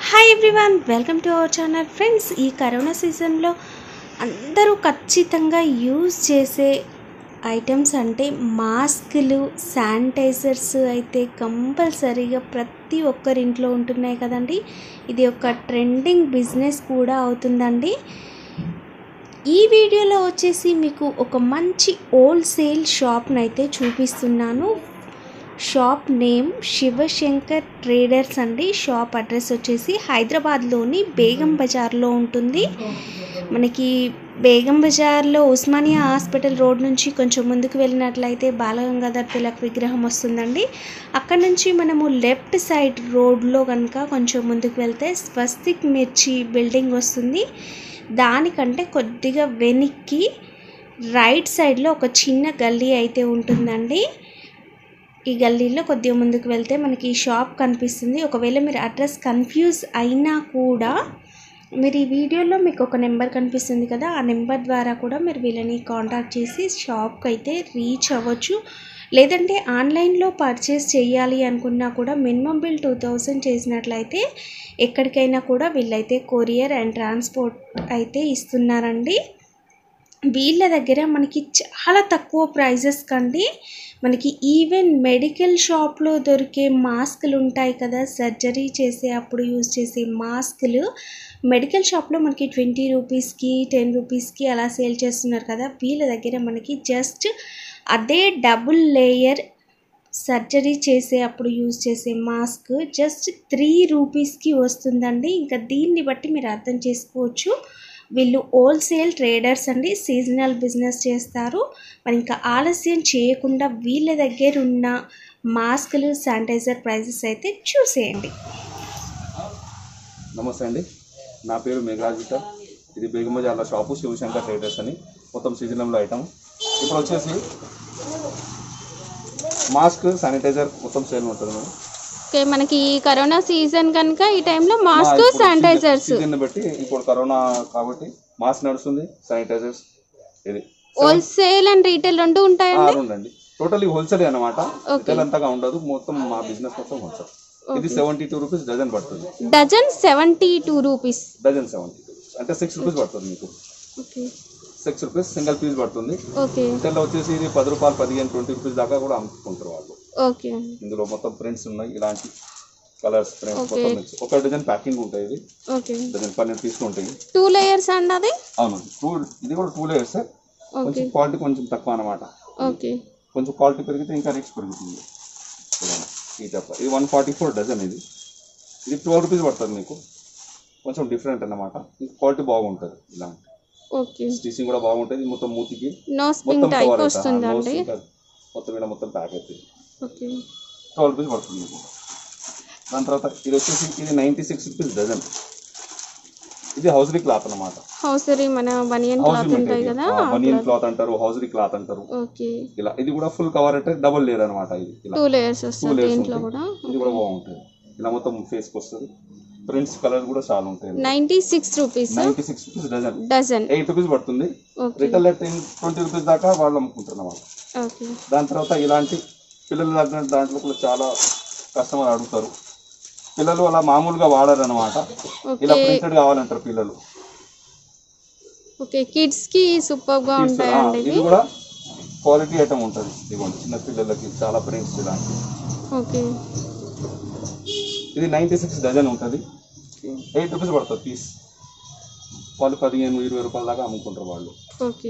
Hi everyone welcome to our channel friends ఈ corona సీజన్లో అందరూ ఖచ్చితంగా యూజ్ చేసే ఐటమ్స్ అంటే మాస్కులు శానిటైజర్స్ అయితే కంపల్సరీగా ప్రతి ఒక్కరింట్లో ఉంటున్నాయి కదండి ఇది ఒక ట్రెండింగ్ బిజినెస్ కూడా అవుతుందండి ఈ వీడియోలో వచ్చేసి మీకు ఒక మంచి హోల్సేల్ షాప్ని అయితే చూపిస్తున్నాను షాప్ నేమ్ శివశంకర్ ట్రేడర్స్ అండి షాప్ అడ్రస్ వచ్చేసి హైదరాబాద్లోని బేగం బజార్లో ఉంటుంది మనకి బేగం బజార్లో ఉస్మానియా హాస్పిటల్ రోడ్ నుంచి కొంచెం ముందుకు వెళ్ళినట్లయితే బాలగంగాధర్ తిలక్ విగ్రహం వస్తుందండి అక్కడ నుంచి మనము లెఫ్ట్ సైడ్ రోడ్లో కనుక కొంచెం ముందుకు వెళ్తే స్వస్తిక్ మిర్చి బిల్డింగ్ వస్తుంది దానికంటే కొద్దిగా వెనక్కి రైట్ సైడ్లో ఒక చిన్న గల్లీ అయితే ఉంటుందండి ఈ గల్లీలో కొద్దిగా ముందుకు వెళ్తే మనకి ఈ షాప్ కనిపిస్తుంది ఒకవేళ మీరు అడ్రస్ కన్ఫ్యూజ్ అయినా కూడా మీరు ఈ వీడియోలో మీకు ఒక నెంబర్ కనిపిస్తుంది కదా ఆ నెంబర్ ద్వారా కూడా మీరు వీళ్ళని కాంటాక్ట్ చేసి షాప్కి అయితే రీచ్ అవ్వచ్చు లేదంటే ఆన్లైన్లో పర్చేస్ చేయాలి అనుకున్నా కూడా మినిమం బిల్ టూ థౌజండ్ చేసినట్లయితే ఎక్కడికైనా కూడా వీళ్ళైతే కొరియర్ అండ్ ట్రాన్స్పోర్ట్ అయితే ఇస్తున్నారండి వీళ్ళ దగ్గర మనకి చాలా తక్కువ ప్రైజెస్ కండి మనకి ఈవెన్ మెడికల్ షాప్లో దొరికే మాస్కులు ఉంటాయి కదా సర్జరీ చేసే అప్పుడు యూజ్ చేసే మాస్కులు మెడికల్ షాప్లో మనకి ట్వంటీ రూపీస్కి టెన్ రూపీస్కి అలా సేల్ చేస్తున్నారు కదా వీళ్ళ దగ్గర మనకి జస్ట్ అదే డబుల్ లేయర్ సర్జరీ చేసే అప్పుడు యూజ్ చేసే మాస్క్ జస్ట్ త్రీ రూపీస్కి వస్తుందండి ఇంకా దీన్ని బట్టి మీరు అర్థం చేసుకోవచ్చు వీళ్ళు హోల్సేల్ ట్రేడర్స్ అండి సీజనల్ బిజినెస్ చేస్తారు మరి ఇంకా ఆలస్యం చేయకుండా వీళ్ళ దగ్గర ఉన్న మాస్కులు శానిటైజర్ ప్రైజెస్ అయితే చూసేయండి నమస్తే అండి నా పేరు మేఘరాజిత ఇది బేగంబజార్ల షాపు శివశంకర్ ట్రేడర్స్ అని మొత్తం సీజనల్ ఐటమ్ ఇప్పుడు వచ్చేసి మాస్క్ శానిటైజర్ మొత్తం సేల్ ఉంటుంది మేడం ఓకే మనకి ఈ కరోనా సీజన్ కనుక ఈ టైంలో మా మాస్క్ ఇప్పుడు శానిటైజర్స్ సీజన్ ని బట్టి ఇప్పుడు కరోనా కాబట్టి మాస్క్ నడుస్తుంది శానిటైజర్స్ ఇది హోల్సేల్ అండ్ రీటైల్ రెండు ఉంటాయండి ఆరు ఉండండి టోటలీ హోల్సేల్ అన్నమాట రిటైల్ అంతగా ఉండదు మొత్తం మా బిజినెస్ మొత్తం హోల్సేల్ ఇది సెవెంటీ టూ రూపీస్ డజన్ పడుతుంది dozen seventy two rupees dozen seventy two అంటే సిక్స్ రూపీస్ పడుతుంది మీకు okay six rupees single piece పడుతుంది ఓకే రిటైల్ వచ్చేసి ఇది పది రూపాయలు పదిహేను ట్వంటీ రూపీస్ దాకా కూడా అమ్ముకుంటారు వాళ్ళు ఓకే ఇందులో మొత్తం ప్రింట్స్ ఉన్నాయి ఇలాంటి కలర్స్ ప్రింట్స్ Okay. మొత్తం మిక్స్ ఒక డజన్ ప్యాకింగ్ ఉంటాయి ఇది ఓకే డజన్ పన్నెండు పీసులు ఉంటాయి టూ లేయర్స్ అండి అది అవును టూ ఇది కూడా టూ లేయర్స్ ఓకే కొంచెం క్వాలిటీ కొంచెం తక్కువ అనమాట ఓకే కొంచెం క్వాలిటీ పెరిగితే ఇంకా రేట్స్ పెరుగుతుంది చూడండి. ఈ చెప్ప ఇది వన్ ఫార్టీ ఫోర్ డజన్ ఇది ఇది ట్వెల్వ్ రూపీస్ పడుతుంది మీకు కొంచెం డిఫరెంట్ అన్నమాట క్వాలిటీ బాగుంటుంది ఇలాంటి ఓకే స్టిచింగ్ కూడా బాగుంటుంది ఇది మొత్తం మూతికి నో స్ప్రింగ్ మొత్తం టైప్ కవర్ వస్తుందండి మొత్తం ఇలా మొత్తం ప్యాక్ అవుతుంది ఓకే ట్వెల్వ్ రూపీస్ పడుతుంది మీకు దాని తర్వాత ఇది వచ్చేసి ఇది నైంటీ సిక్స్ రూపీస్ డజన్ ఇది హౌస్రీ క్లాత్ అనమాట హౌసరీ మన బనియన్ క్లాత్ ఉంటాయి కదా బనియన్ క్లాత్ అంటారు హౌస్రీ క్లాత్ అంటారు ఓకే ఇలా ఇది కూడా ఫుల్ కవర్ అంటే డబుల్ లేయర్ అనమాట ఇది ఇలా టూ లేయర్స్ టూ వస్తుంది లేయర్స్ దీంట్లో కూడా ఇది కూడా బాగుంటుంది ఇలా మొత్తం ఫేస్కి వస్తుంది ప్రింట్స్ కలర్ కూడా చాలా ఉంటాయి ninety six rupees ninety six rupees dozen dozen eight rupees పడుతుంది okay retail ten twenty rupees దాకా వాళ్ళు అమ్ముకుంటున్నారు వాళ్ళు ఓకే దాని తర్వాత ఇలాంటి పిల్లలు తగ్గిన దాంట్లో కూడా చాలా కస్టమర్ అడుగుతారు పిల్లలు అలా మామూలుగా వాడరు అనమాట ఇలా ఓకే ప్రింటెడ్ కావాలంటారు పిల్లలు ఓకే కిడ్స్ కి సూపర్ గా ఆ, ఉంటాయండి ఇది ఇవి కూడా క్వాలిటీ ఐటమ్ ఉంటుంది ఇదిగోండి చిన్న పిల్లలకి చాలా ప్రింట్స్ ఇలాంటి ఓకే ఇది నైంటీ సిక్స్ డజన్ ఉంటుంది ఎయిట్ రూపీస్ పడుతుంది పీస్ వాళ్ళు పదిహేను ఇరవై రూపాయల దాకా అమ్ముకుంటారు వాళ్ళు ఓకే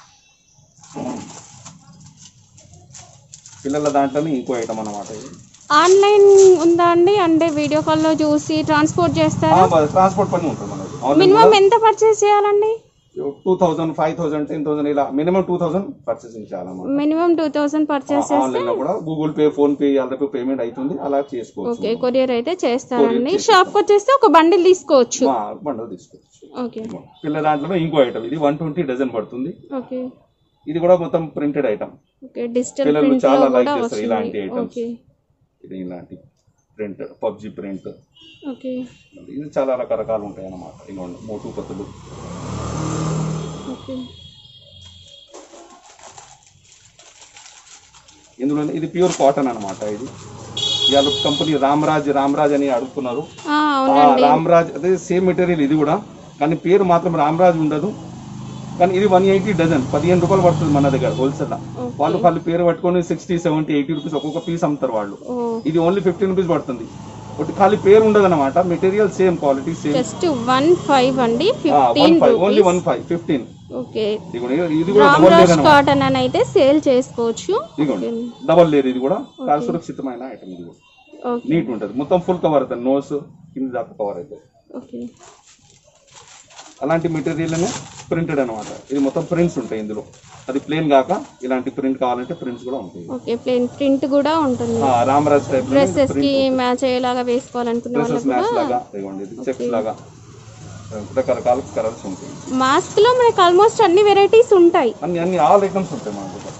పిల్లల దాంట్లోనే ఇంకో ఐటమ్ అనమాట ఇది ఆన్లైన్ ఉందా అండి అంటే వీడియో కాల్లో చూసి ట్రాన్స్పోర్ట్ చేస్తారా ట్రాన్స్పోర్ట్ పని ఉంటుంది మనది మినిమం ఎంత పర్చేస్ చేయాలండి two thousand five thousand ten thousand ఇలా మినిమం టూ థౌసండ్ పర్చేసింగ్ చేయాలన్నమాట మినిమం టూ థౌసండ్ పర్చేస్ చేస్తే ఆన్లైన్ లో కూడా గూగుల్ పే ఫోన్ పే అందరికీ పేమెంట్ అవుతుంది అలా చేసుకోవచ్చు ఓకే కొరియర్ అయితే చేస్తారండి షాప్కి వచ్చేస్తే ఒక బండిల్ తీసుకోవచ్చు మా బండలు తీసుకోవచ్చు ఓకే పిల్లల దాంట్లో ఇంకో ఐటమ్ ఇది వన్ ట్వంటీ డజన్ పడుతుంది ఓకే ఇది కూడా మొత్తం ప్రింటెడ్ ఐటమ్ ఓకే డిజిటల్ పిల్లలు ప్రింట్ చాలా లో లైక్ కూడా చేస్తారు ఇలాంటి వస్తుంది ఐటమ్స్ ఓకే ఇది ఇలాంటి ప్రింట్ పబ్జి ప్రింట్ ఓకే ఇది చాలా రకరకాలు ఉంటాయి అన్నమాట ఇవ్వండి మోటు పత్తులు ఓకే ఇందులో ఇది ప్యూర్ కాటన్ అన్నమాట ఇది ఇవాళ కంపెనీ రామరాజ్ రామరాజ్ అని అడుగుతున్నారు ఆ, ఆ, అవునండి రామరాజ్ అదే సేమ్ మెటీరియల్ ఇది కూడా కానీ పేరు మాత్రం రామరాజ్ ఉండదు కానీ ఇది వన్ ఎయిటీ డజన్ పదిహేను రూపాయలు పడుతుంది మన దగ్గర హోల్సేల్ వాళ్ళు వాళ్ళు పేరు పట్టుకొని సిక్స్టీ సెవెంటీ ఎయిటీ రూపీస్ ఒక్కొక్క పీస్ అమ్ముతారు వాళ్ళు ఓ ఇది ఓన్లీ ఫిఫ్టీన్ రూపీస్ పడుతుంది ఒకటి ఖాళీ పేరు ఉండదు అనమాట material same quality same just one five అండి one fifteen five only rupees one five fifteen okay ఇది కూడా డబల్ లేర్ రామ్రాజ్ అనమాట కాటన్ అని అయితే సేల్ చేసుకోవచ్చు ఇదిగోండి డబల్ లేర్ ఇది కూడా చాలా సురక్షితమైన ఐటమ్ ఇది కూడా ఓకే నీట్ ఉంటుంది మొత్తం ఫుల్ కవర్ అవుతుంది నోస్ కింద దాకా కవర్ అవుతుంది ఓకే అలాంటి మెటీరియల్ ప్రింటెడ్ అనమాట ఇది మొత్తం ప్రింట్స్ ఉంటాయి ఇందులో అది ప్లేన్ కాక ఇలాంటి ప్రింట్ కావాలంటే ప్రింట్స్ కూడా ఉంటాయి ఓకే ప్లేన్ ప్రింట్ కూడా ఉంటుంది ఆ, రామరాజ్ టైప్ డ్రెస్సెస్ కి మ్యాచ్ అయ్యేలాగా వేసుకోవాలనుకున్న డ్రెస్సెస్ వాళ్ళకి మ్యాచ్ లాగా ఇదిగోండి ఇది చెక్స్ లాగా రకరకాల కలర్స్ ఉంటాయి మాస్క్ లో మనకి ఆల్మోస్ట్ అన్ని వెరైటీస్ ఉంటాయి అన్ని అన్ని ఆల్ ఐటమ్స్ ఉంటాయి మన దగ్గర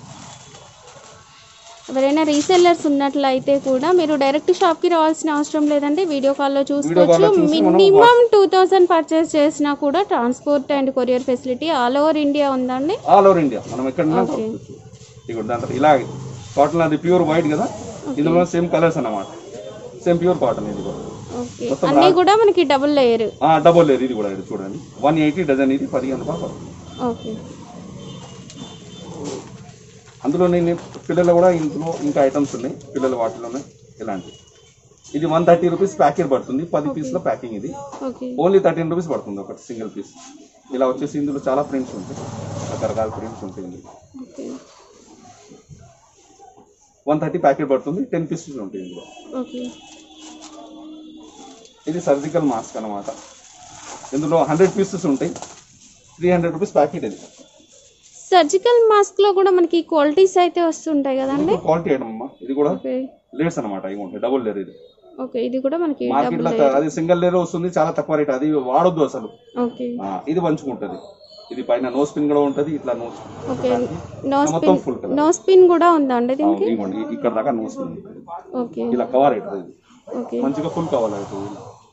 ఎవరైనా రీసెల్లర్స్ ఉన్నట్లయితే కూడా మీరు డైరెక్ట్ షాప్ కి రావాల్సిన అవసరం లేదండి వీడియో కాల్లో call చూసుకోవచ్చు లో చూసి మనం మినిమం టూ థౌసండ్ పర్చేస్ చేసినా కూడా transport and courier facility all over India ఉందండి ఆల్ ఓవర్ ఇండియా మనం ఎక్కడైనా కొనుక్కోవచ్చు ఇదిగోండి దాంట్లో ఇలాగే కాటన్ అది ప్యూర్ వైట్ కదా ఇందులో సేమ్ కలర్స్ అన్నమాట సేమ్ ప్యూర్ కాటన్ ఇది కూడా ఓకే అన్నీ కూడా మనకి డబుల్ లేయర్ డబుల్ లేరు ఇది కూడా ఇది చూడండి వన్ ఎయిటీ డజన్ ఇది పదిహేను రూపాయలు పడుతుంది ఓకే అందులో నేను పిల్లలు కూడా ఇందులో ఇంకా ఐటమ్స్ ఉన్నాయి పిల్లల వాటిలోనే ఇలాంటి ఇది వన్ థర్టీ రూపీస్ ప్యాకెట్ పడుతుంది పది పీస్ల ప్యాకింగ్ ఇది ఓకే ఓన్లీ థర్టీన్ రూపీస్ పడుతుంది ఒకటి సింగిల్ పీస్ ఇలా వచ్చేసి ఇందులో చాలా ప్రింట్స్ ఉంటాయి రకరకాల ప్రింట్స్ ఉంటాయి ఇందులో ఓకే వన్ థర్టీ ప్యాకెట్ పడుతుంది టెన్ పీసెస్ ఉంటాయి ఇందులో ఓకే ఇది సర్జికల్ మాస్క్ అన్నమాట ఇందులో హండ్రెడ్ పీసెస్ ఉంటాయి త్రీ హండ్రెడ్ రూపీస్ ప్యాకెట్ ఇది సర్జికల్ మాస్క్ లో కూడా మనకి క్వాలిటీస్ అయితే వస్తుంటాయి కదండి క్వాలిటీ ఐటమ్ అమ్మా ఇది కూడా ఓకే లేట్స్ అనమాట ఇవి ఉంటాయి డబుల్ లేర్ ఇది ఓకే ఇది కూడా మనకి మార్కెట్ లో అది సింగిల్ లేర్ వస్తుంది చాలా తక్కువ రేట్ అది వాడొద్దు అసలు ఓకే ఆ, ఇది మంచిగుంటది ఇది పైన నో స్పిన్ కూడా ఉంటది ఇట్లా నో ఓకే నో మొత్తం spin full colour no spin కూడా ఉందా అండి దీనికి ఇవ్వండి ఇక్కడ దాకా నో స్పిన్ ఓకే ఇలా కవర్ అవుతుంది ఇది ఓకే మంచిగా ఫుల్ కవర్ అవుతుంది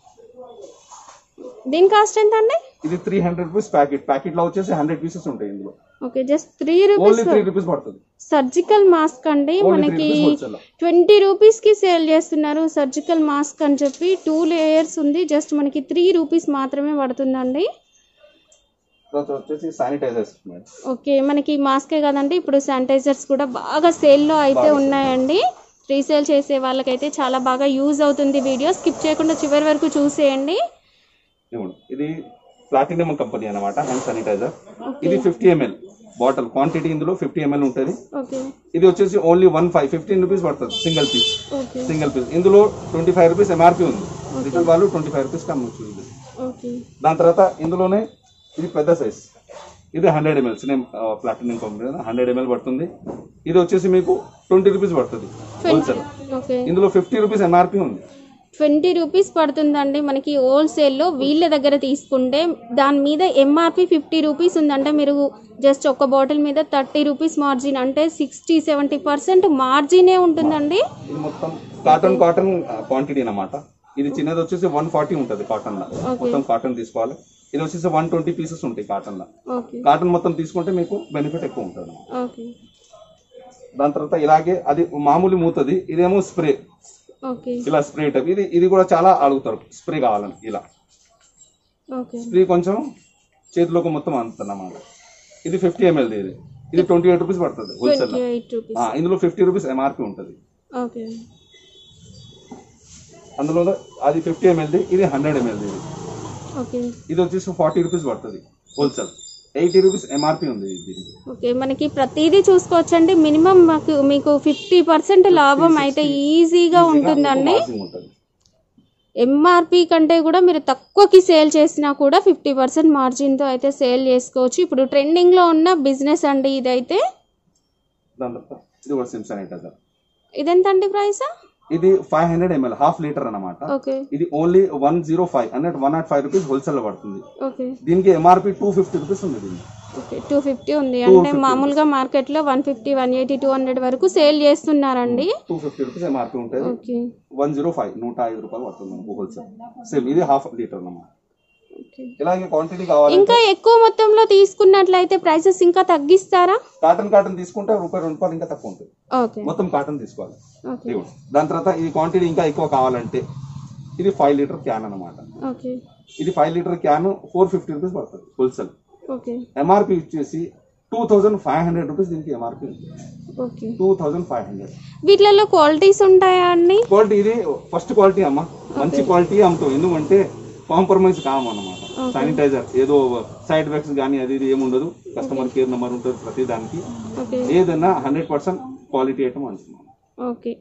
దీని కాస్ట్ ఎంత అండి ఇది three hundred rupees packet packet లో వచ్చేసి హండ్రెడ్ పీసెస్ ఉంటాయి ఇందులో okay just three rupees only three rupees పడుతుంది సర్జికల్ మాస్క్ అండి ఓన్లీ త్రీ మనకి రూపీస్ హోల్సేల్ ట్వంటీ రూపీస్ కి సేల్ చేస్తున్నారు సర్జికల్ మాస్క్ అని చెప్పి టూ లేయర్స్ ఉంది జస్ట్ మనకి త్రీ రూపీస్ మాత్రమే పడుతుందండి తర్వాత వచ్చేసి శానిటైజర్స్ మేడం ఓకే మనకి మాస్కే కదండి ఇప్పుడు శానిటైజర్స్ కూడా బాగా సేల్లో అయితే ఉన్నాయండి రీసేల్ చేసే వాళ్ళకైతే చాలా బాగా యూజ్ అవుతుంది వీడియో స్కిప్ చేయకుండా చివరి వరకు చూసేయండి ఇవ్వండి ఇది ప్లాటినం కంపెనీ అన్నమాట హ్యాండ్ శానిటైజర్ ఇది ఫిఫ్టీ ఎంఎల్ బాటిల్ క్వాంటిటీ ఇందులో ఫిఫ్టీ ఎంఎల్ ఉంటుంది ఓకే ఇది వచ్చేసి only one five fifteen rupees పడుతుంది single piece okay single piece ఇందులో ట్వంటీ ఫైవ్ రూపీస్ ఎంఆర్పి ఉంది రిటైల్ వాళ్ళు ట్వంటీ ఫైవ్ రూపీస్ అమ్మొచ్చు ఇది ఓకే దాని తర్వాత ఇందులోనే ఇది పెద్ద సైజ్ ఇది hundred ml same platinum company hundred ml పడుతుంది ఇది వచ్చేసి మీకు ట్వంటీ రూపీస్ పడుతుంది హోల్సేల్ ఓకే ఇందులో ఫిఫ్టీ రూపీస్ ఎంఆర్పి ఉంది ట్వంటీ రూపీస్ పడుతుందండి మనకి హోల్సేల్లో వీళ్ళ దగ్గర తీసుకుంటే దాని మీద ఎంఆర్పి ఫిఫ్టీ రూపీస్ ఉందంటే మీరు జస్ట్ ఒక బాటిల్ మీద థర్టీ రూపీస్ మార్జిన్ అంటే సిక్స్టీ సెవెంటీ పర్సెంట్ మార్జినే ఉంటుందండి ఇది మొత్తం కాటన్ కాటన్ క్వాంటిటీ అన్నమాట ఇది చిన్నది వచ్చేసి వన్ ఫార్టీ ఉంటుంది కాటన్ లో మొత్తం కాటన్ తీసుకోవాలి ఇది వచ్చేసి వన్ ట్వంటీ పీసెస్ ఉంటాయి కాటన్ లో ఓకే కాటన్ మొత్తం తీసుకుంటే మీకు బెనిఫిట్ ఎక్కువ ఉంటుంది ఓకే దాని తర్వాత ఇలాగే అది మామూలు మూతది ఇదేమో స్ప్రే ఓకే ఇలా స్ప్రే టైప్ ఇది ఇది కూడా చాలా అడుగుతారు స్ప్రే కావాలని ఇలా ఓకే స్ప్రే కొంచెం చేతిలోకి మొత్తం అందుతుందన్నమాట ఇది ఫిఫ్టీ ఎంఎల్ ఇది ఇది ట్వంటీ ఎయిట్ రూపీస్ పడుతుంది హోల్సేల్ ట్వంటీ ఎయిట్ రూపీస్ ఇందులో ఫిఫ్టీ రూపీస్ ఎంఆర్పి ఉంటుంది ఓకే అందులో అది ఫిఫ్టీ ఎంఎల్ది ఇది హండ్రెడ్ ఎంఎల్ది ఇది ఓకే ఇది వచ్చేసి ఫార్టీ రూపీస్ పడుతుంది హోల్సేల్ ఎయిటీ రూపీస్ ఎంఆర్పి ఉంది దీనికి ఓకే మనకి ప్రతిదీ చూసుకోవచ్చండి మినిమం మాకు మీకు ఫిఫ్టీ పర్సెంట్ లాభం అయితే ఈజీగా ఉంటుందండి మార్జిన్ ఉంటుంది ఎంఆర్పి కంటే కూడా మీరు తక్కువకి సేల్ చేసినా కూడా ఫిఫ్టీ పర్సెంట్ మార్జిన్తో అయితే సేల్ చేసుకోవచ్చు ఇప్పుడు ట్రెండింగ్లో ఉన్న బిజినెస్ అండి ఇదైతే దాని తర్వాత ఇది కూడా సిమ్ శానిటైజర్ ఇదెంత అండి ప్రైస్ ఇది five hundred ml half litre అన్నమాట ఓకే ఇది only one zero five hundred one naught five rupees wholesale లో పడుతుంది ఓకే దీనికి ఎంఆర్పి టూ ఫిఫ్టీ రూపీస్ ఉంది దీనికి ఓకే టూ ఫిఫ్టీ ఉంది అంటే మామూలుగా మార్కెట్లో one fifty one eighty two hundred వరకు సేల్ చేస్తున్నారండి టూ ఫిఫ్టీ రూపీస్ ఎంఆర్పి ఉంటుంది ఓకే వన్ జీరో ఫైవ్ నూట ఐదు రూపాయలు పడుతుంది మనకు హోల్సేల్ సేమ్ ఇది హాఫ్ లీటర్ అన్నమాట ఓకే ఇలాగే క్వాంటిటీ కావాలి ఇంకా ఎక్కువ మొత్తంలో తీసుకున్నట్లయితే ప్రైసెస్ ఇంకా తగ్గిస్తారా కాటన్ కాటన్ తీసుకుంటే రూపాయి రెండు రూపాయలు ఇంకా తక్కువ ఉంటుంది ఓకే మొత్తం కాటన్ తీసుకోవాలి ఓకే ఇదిగోండి. దాని తర్వాత ఈ క్వాంటిటీ ఇంకా ఎక్కువ కావాలంటే ఇది ఫైవ్ లీటర్ క్యాన్ అన్నమాట ఓకే ఇది five litre can four fifty rupees పడుతుంది హోల్సేల్ ఓకే ఎంఆర్పి వచ్చేసి two thousand five hundred rupees దీనికి MRP okay two thousand five hundred వీటిలలో క్వాలిటీస్ ఉంటాయా అండి క్వాలిటీ ఇది ఫస్ట్ క్వాలిటీ అమ్మా మంచి క్వాలిటీ అమ్ముతాం ఎందుకంటే కాంప్రమైజ్ కాము అన్నమాట శానిటైజర్ ఏదో సైడ్ ఎఫెక్ట్స్ కానీ అది ఇది ఏముండదు కస్టమర్ కేర్ నెంబర్ ఉంటుంది ప్రతి దానికి ఓకే ఏదైనా హండ్రెడ్ పర్సెంట్ క్వాలిటీ ఐటమ్ అంటున్నాం ఓకే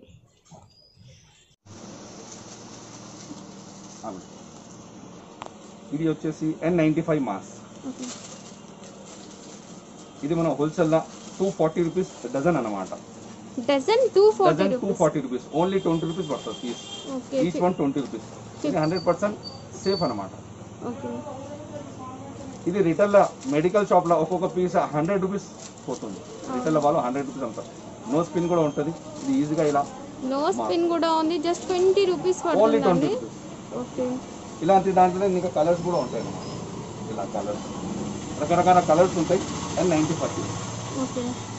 అవును. ఇది వచ్చేసి N ninety five mask okay ఇది మన wholesale two forty rupees dozen అన్నమాట dozen two forty dozen two rupees forty rupees only twenty rupees పడుతుంది piece okay each one twenty rupees ఇది hundred percent safe అన్నమాట okay ఇది retail medical shop లో ఒక్కొక్క piece hundred rupees పోతుంది retail వాళ్ళు hundred rupees అమ్ముతారు నో స్పిన్ కూడా ఉంటుంది ఇది ఈజీగా ఇలా నో స్పిన్ కూడా ఉంది just twenty rupees only twenty పడుతుందండి రూపీస్ ఓకే ఇలాంటి దాంట్లో ఇంకా కలర్స్ కూడా ఉంటాయి అన్నమాట ఇలా కలర్స్ రకరకాల కలర్స్ ఉంటాయి అండ్ నైంటీ ఫైవ్ ఓకే